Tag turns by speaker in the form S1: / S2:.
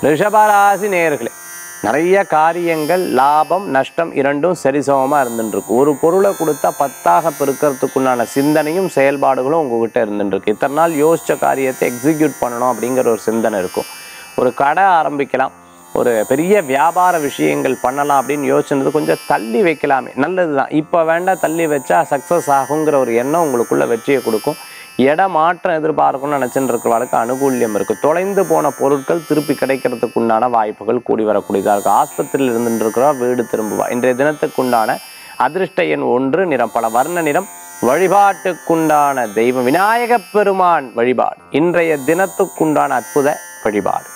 S1: ரிஷபராசி நேயர்களே நிறைய காரியங்கள் லாபம் நஷ்டம் இரண்டும் சரிசமமாக இருந்துட்டு இருக்கு ஒரு பொருளை கொடுத்தா பத்தாக பெருக்கிறதுக்குண்டான சிந்தனையும் செயல்பாடுகளும் உங்ககிட்ட இருந்துட்டு இருக்கு இத்தனை நாள் யோசிச்ச காரியத்தை எக்ஸிக்யூட் பண்ணணும் அப்படிங்கிற ஒரு சிந்தனை இருக்கும் ஒரு கடை ஆரம்பிக்கலாம் ஒரு பெரிய வியாபார விஷயங்கள் பண்ணலாம் அப்படின்னு யோசிச்சது கொஞ்சம் தள்ளி வைக்கலாமே நல்லது தான் இப்போ வேண்டாம் தள்ளி வச்சா சக்ஸஸ் ஆகுங்கிற ஒரு எண்ணம் உங்களுக்குள்ள வெற்றியை கொடுக்கும் இட மாற்றம் எதிர்பார்க்கணும்னு நினச்சிட்டு இருக்கிறவளுக்கு அனுகூல்யம் இருக்குது தொலைந்து போன பொருட்கள் திருப்பி கிடைக்கிறதுக்கு உண்டான வாய்ப்புகள் கூடி வரக்கூடியதாக இருக்குது ஆஸ்பத்திரியில் இருந்துட்டு இருக்கிறவா வீடு திரும்புவா இன்றைய தினத்துக்குண்டான அதிர்ஷ்ட எண் ஒன்று நிறம் பல வர்ண நிறம் வழிபாட்டுக்குண்டான தெய்வம் விநாயகப் பெருமான் வழிபாடு இன்றைய தினத்துக்குண்டான அற்புத வழிபாடு